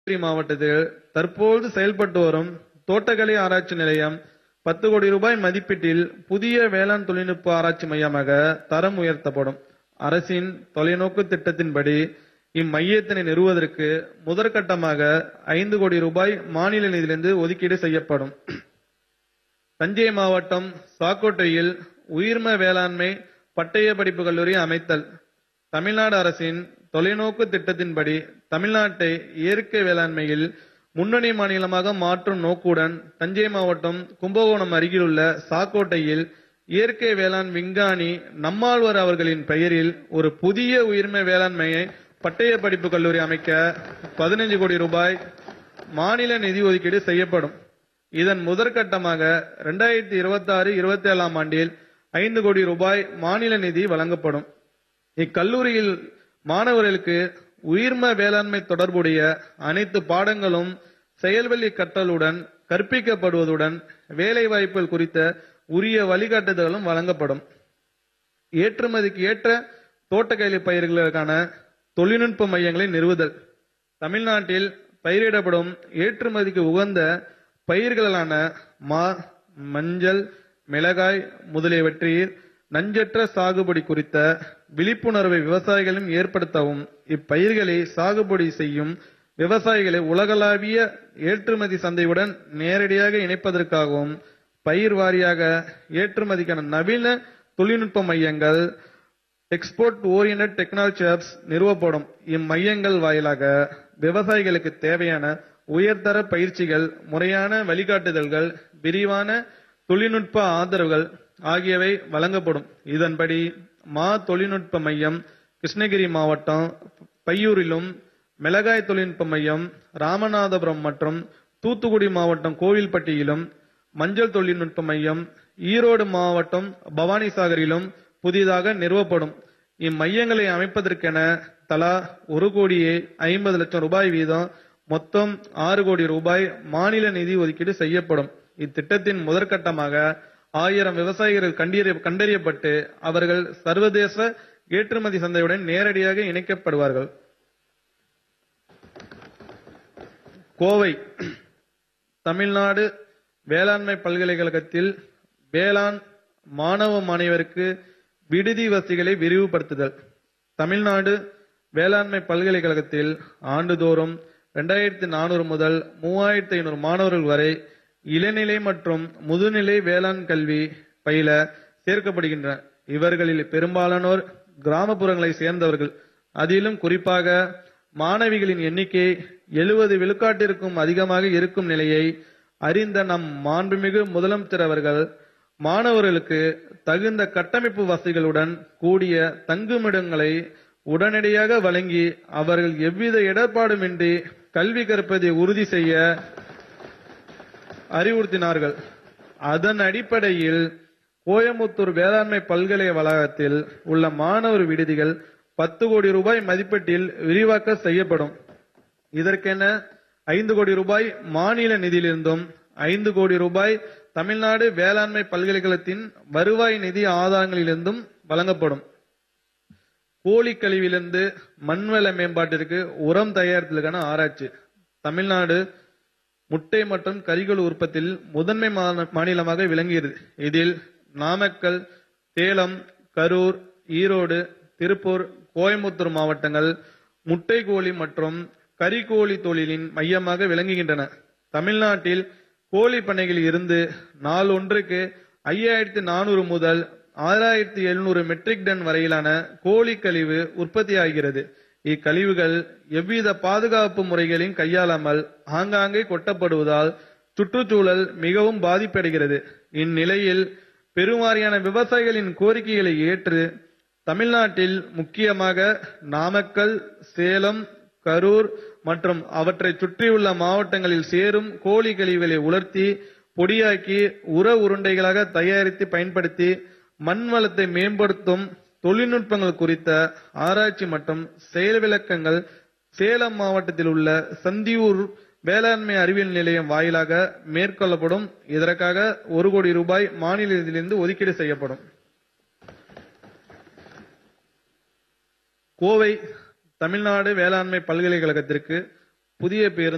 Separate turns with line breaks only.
கிருஷ்ணகிரி மாவட்டத்தில் தற்போது செயல்பட்டு வரும் தோட்டக்கலை ஆராய்ச்சி நிலையம் பத்து கோடி ரூபாய் மதிப்பீட்டில் புதிய வேளாண் தொழில்நுட்ப ஆராய்ச்சி மையமாக தரம் உயர்த்தப்படும் அரசின் தொலைநோக்கு திட்டத்தின்படி இம்மையத்தினை நிறுவுவதற்கு முதற்கட்டமாக ஐந்து கோடி ரூபாய் மாநில நிதியிலிருந்து ஒதுக்கீடு செய்யப்படும் தஞ்சை மாவட்டம் சாக்கோட்டையில் உயிர்ம வேளாண்மை பட்டய படிப்பு கல்லூரி அமைத்தல் தமிழ்நாடு அரசின் தொலைநோக்கு திட்டத்தின்படி தமிழ்நாட்டை இயற்கை வேளாண்மையில் முன்னணி மாநிலமாக மாற்றும் நோக்குடன் தஞ்சை மாவட்டம் கும்பகோணம் அருகிலுள்ள சாக்கோட்டையில் இயற்கை வேளாண் விஞ்ஞானி நம்மாழ்வார் அவர்களின் பெயரில் ஒரு புதிய உயிர்ம வேளாண்மையை பட்டய படிப்பு கல்லூரி அமைக்க பதினைஞ்சு கோடி ரூபாய் மாநில நிதி ஒதுக்கீடு செய்யப்படும் இதன் முதற்கட்டமாக இரண்டாயிரத்தி இருபத்தி ஆறு இருபத்தி ஏழாம் ஆண்டில் ஐந்து கோடி ரூபாய் மாநில நிதி வழங்கப்படும் இக்கல்லூரியில் மாணவர்களுக்கு உயிர்ம வேளாண்மை தொடர்புடைய அனைத்து பாடங்களும் செயல்வழி கற்றலுடன் கற்பிக்கப்படுவதுடன் வேலை வாய்ப்புகள் குறித்த உரிய வழிகாட்டுதல்களும் வழங்கப்படும் ஏற்றுமதிக்கு ஏற்ற தோட்டக்கலை பயிர்களுக்கான தொழில்நுட்ப மையங்களை நிறுவுதல் தமிழ்நாட்டில் பயிரிடப்படும் ஏற்றுமதிக்கு உகந்த பயிர்களான மா மஞ்சள் மிளகாய் முதலியவற்றில் நஞ்சற்ற சாகுபடி குறித்த விழிப்புணர்வை விவசாயிகளும் ஏற்படுத்தவும் இப்பயிர்களை சாகுபடி செய்யும் விவசாயிகளை உலகளாவிய ஏற்றுமதி சந்தையுடன் நேரடியாக இணைப்பதற்காகவும் பயிர் வாரியாக ஏற்றுமதிக்கான நவீன தொழில்நுட்ப மையங்கள் எக்ஸ்போர்ட் ஓரியன்ட் டெக்னாலஜி ஹப்ஸ் நிறுவப்படும் இம்மையங்கள் வாயிலாக விவசாயிகளுக்கு தேவையான உயர்தர பயிற்சிகள் முறையான வழிகாட்டுதல்கள் விரிவான தொழில்நுட்ப ஆதரவுகள் ஆகியவை வழங்கப்படும் இதன்படி மா தொழில்நுட்ப மையம் கிருஷ்ணகிரி மாவட்டம் பையூரிலும் மிளகாய் தொழில்நுட்ப மையம் ராமநாதபுரம் மற்றும் தூத்துக்குடி மாவட்டம் கோவில்பட்டியிலும் மஞ்சள் தொழில்நுட்ப மையம் ஈரோடு மாவட்டம் பவானிசாகரிலும் புதிதாக நிறுவப்படும் இம்மையங்களை அமைப்பதற்கென தலா ஒரு கோடியே ஐம்பது லட்சம் ரூபாய் வீதம் மொத்தம் ஆறு கோடி ரூபாய் மாநில நிதி ஒதுக்கீடு செய்யப்படும் இத்திட்டத்தின் முதற்கட்டமாக ஆயிரம் விவசாயிகள் கண்டறிய கண்டறியப்பட்டு அவர்கள் சர்வதேச ஏற்றுமதி சந்தையுடன் நேரடியாக இணைக்கப்படுவார்கள் கோவை தமிழ்நாடு வேளாண்மை பல்கலைக்கழகத்தில் வேளாண் மாணவ மாணவருக்கு விடுதி வசதிகளை விரிவுபடுத்துதல் தமிழ்நாடு வேளாண்மை பல்கலைக்கழகத்தில் ஆண்டுதோறும் இரண்டாயிரத்தி நானூறு முதல் மூவாயிரத்தி ஐநூறு மாணவர்கள் வரை இளநிலை மற்றும் முதுநிலை வேளாண் கல்வி பயில சேர்க்கப்படுகின்றனர் இவர்களில் பெரும்பாலானோர் கிராமப்புறங்களை சேர்ந்தவர்கள் அதிலும் குறிப்பாக மாணவிகளின் எண்ணிக்கை எழுபது விழுக்காட்டிற்கும் அதிகமாக இருக்கும் நிலையை அறிந்த நம் மாண்புமிகு முதலமைச்சர் அவர்கள் மாணவர்களுக்கு தகுந்த கட்டமைப்பு வசதிகளுடன் கூடிய தங்குமிடங்களை உடனடியாக வழங்கி அவர்கள் எவ்வித இடர்பாடுமின்றி கல்வி கற்பதை உறுதி செய்ய அறிவுறுத்தினார்கள் அதன் அடிப்படையில் கோயமுத்தூர் வேளாண்மை பல்கலை வளாகத்தில் உள்ள மாணவர் விடுதிகள் பத்து கோடி ரூபாய் மதிப்பீட்டில் விரிவாக்க செய்யப்படும் இதற்கென ஐந்து கோடி ரூபாய் மாநில நிதியிலிருந்தும் ஐந்து கோடி ரூபாய் தமிழ்நாடு வேளாண்மை பல்கலைக்கழகத்தின் வருவாய் நிதி ஆதாரங்களிலிருந்தும் வழங்கப்படும் கோழி கழிவிலிருந்து மண்வள மேம்பாட்டிற்கு உரம் தயாரித்தலுக்கான ஆராய்ச்சி தமிழ்நாடு முட்டை மற்றும் கறிகள் உற்பத்தியில் முதன்மை மா- மாநிலமாக விளங்குகிறது இதில் நாமக்கல் சேலம் கரூர் ஈரோடு திருப்பூர் கோயம்புத்தூர் மாவட்டங்கள் முட்டை கோழி மற்றும் கறிக்கோழி தொழிலின் மையமாக விளங்குகின்றன தமிழ்நாட்டில் கோழி பண்ணைகளில் இருந்து நாள் ஒன்றுக்கு ஐயாயிரத்தி நானூறு முதல் ஆறாயிரத்தி எழுநூறு மெட்ரிக் டன் வரையிலான கோழி கழிவு உற்பத்தியாகிறது இக்கழிவுகள் எவ்வித பாதுகாப்பு முறைகளையும் கையாளாமல் ஆங்காங்கே கொட்டப்படுவதால் சுற்றுச்சூழல் மிகவும் பாதிப்படைகிறது இந்நிலையில் பெருவாரியான விவசாயிகளின் கோரிக்கைகளை ஏற்று தமிழ்நாட்டில் முக்கியமாக நாமக்கல் சேலம் கரூர் மற்றும் அவற்றை சுற்றியுள்ள மாவட்டங்களில் சேரும் கோழி கழிவுகளை உலர்த்தி பொடியாக்கி உர உருண்டைகளாக தயாரித்து பயன்படுத்தி மண் வளத்தை மேம்படுத்தும் தொழில்நுட்பங்கள் குறித்த ஆராய்ச்சி மற்றும் செயல் விளக்கங்கள் சேலம் மாவட்டத்தில் உள்ள சந்தியூர் வேளாண்மை அறிவியல் நிலையம் வாயிலாக மேற்கொள்ளப்படும் இதற்காக ஒரு கோடி ரூபாய் மாநில நிதியிலிருந்து ஒதுக்கீடு செய்யப்படும் கோவை தமிழ்நாடு வேளாண்மை பல்கலைக்கழகத்திற்கு புதிய பேருந்து